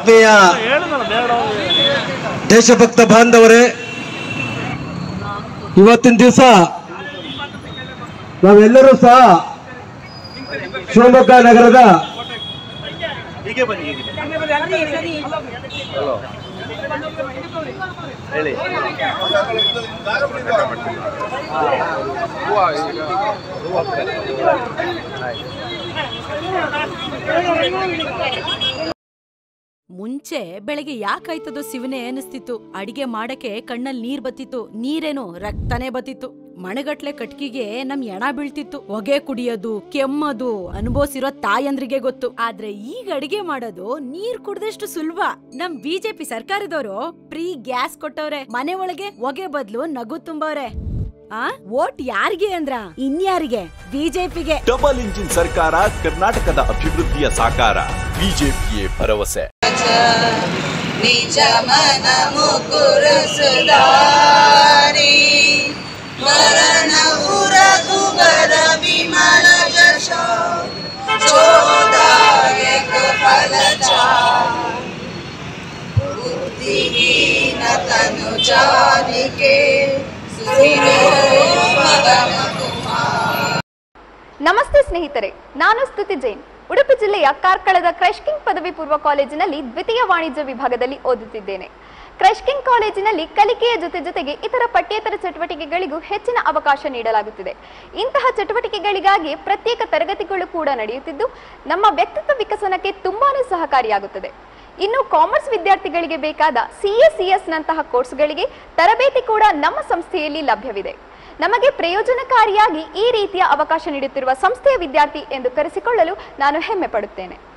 ಆತ್ಮೀಯ ದೇಶಭಕ್ತ ಬಾಂಧವರೇ ಇವತ್ತಿನ ದಿವಸ ನಾವೆಲ್ಲರೂ ಸಹ ಶಿವಮೊಗ್ಗ ನಗರದ ಮುಂಚೆ ಬೆಳಗ್ಗೆ ಯಾಕಾಯ್ತದೋ ಶಿವನೇ ಅನಿಸ್ತಿತ್ತು ಅಡಿಗೆ ಮಾಡಕ್ಕೆ ಕಣ್ಣಲ್ಲಿ ನೀರ್ ಬತ್ತಿತ್ತು ನೀರೇನು ರಕ್ತನೇ ಬತ್ತಿತ್ತು ಮಣಗಟ್ಲೆ ಕಟ್ಕಿಗೆ ನಮ್ ಎಣ ಬೀಳ್ತಿತ್ತು ಹೊಗೆ ಕುಡಿಯೋದು ಕೆಮ್ಮದು ಅನುಭವಿಸಿರೋ ತಾಯಂದ್ರಿಗೆ ಗೊತ್ತು ಆದ್ರೆ ಈಗ ಅಡಿಗೆ ಮಾಡೋದು ನೀರ್ ಕುಡ್ದಷ್ಟು ಸುಲಭ ನಮ್ ಬಿಜೆಪಿ ಸರ್ಕಾರದವರು ಫ್ರೀ ಗ್ಯಾಸ್ ಕೊಟ್ಟವ್ರೆ ಮನೆ ಒಳಗೆ ಹೊಗೆ ಬದ್ಲು ನಗು ತುಂಬವ್ರೆ ಆ ಓಟ್ ಯಾರಿಗೆ ಅಂದ್ರ ಇನ್ಯಾರಿಗೆ ಬಿಜೆಪಿಗೆ ಡಬಲ್ ಇಂಜಿನ್ ಸರ್ಕಾರ ಕರ್ನಾಟಕದ ಅಭಿವೃದ್ಧಿಯ ಸಾಕಾರ ಬಿಜೆಪಿಯೇ ಭರವಸೆ ನಿಜ ಮನ ಮುಕುರು ಸುಧಾರಿ ವರಣ ರಘುಬರ ವಿಮಲ ಜಶ ಚೋದಾಯಕ ಫಲ ಬುದ್ಧಿಹೀನ ತನು ಜಾನಿಕೆ ಸುರಿರೋ ಮಗನ ಕುಮಾರ ನಮಸ್ತೆ ಸ್ನೇಹಿತರೆ ನಾನು ಸ್ತುತಿ ಜೈನ್ ಉಡುಪಿ ಜಿಲ್ಲೆಯ ಕಾರ್ಕಳದ ಕ್ರೈಶ್ಕಿಂಗ್ ಪದವಿ ಪೂರ್ವ ಕಾಲೇಜಿನಲ್ಲಿ ದ್ವಿತೀಯ ವಾಣಿಜ್ಯ ವಿಭಾಗದಲ್ಲಿ ಓದುತ್ತಿದ್ದೇನೆ ಕ್ರೈಶ್ಕಿಂಗ್ ಕಾಲೇಜಿನಲ್ಲಿ ಕಲಿಕೆಯ ಜೊತೆ ಜೊತೆಗೆ ಇತರ ಪಠ್ಯೇತರ ಚಟುವಟಿಕೆಗಳಿಗೂ ಹೆಚ್ಚಿನ ಅವಕಾಶ ನೀಡಲಾಗುತ್ತಿದೆ ಇಂತಹ ಚಟುವಟಿಕೆಗಳಿಗಾಗಿ ಪ್ರತ್ಯೇಕ ತರಗತಿಗಳು ಕೂಡ ನಡೆಯುತ್ತಿದ್ದು ನಮ್ಮ ವ್ಯಕ್ತಿತ್ವ ವಿಕಸನಕ್ಕೆ ತುಂಬಾನೇ ಸಹಕಾರಿಯಾಗುತ್ತದೆ ಇನ್ನು ಕಾಮರ್ಸ್ ವಿದ್ಯಾರ್ಥಿಗಳಿಗೆ ಬೇಕಾದ ಸಿಎಸಿಎಸ್ ನಂತಹ ಕೋರ್ಸ್ಗಳಿಗೆ ತರಬೇತಿ ಕೂಡ ನಮ್ಮ ಸಂಸ್ಥೆಯಲ್ಲಿ ಲಭ್ಯವಿದೆ ನಮಗೆ ಪ್ರಯೋಜನಕಾರಿಯಾಗಿ ಈ ರೀತಿಯ ಅವಕಾಶ ನೀಡುತ್ತಿರುವ ಸಂಸ್ಥೆಯ ವಿದ್ಯಾರ್ಥಿ ಎಂದು ಕರೆಸಿಕೊಳ್ಳಲು ನಾನು ಹೆಮ್ಮೆ ಪಡುತ್ತೇನೆ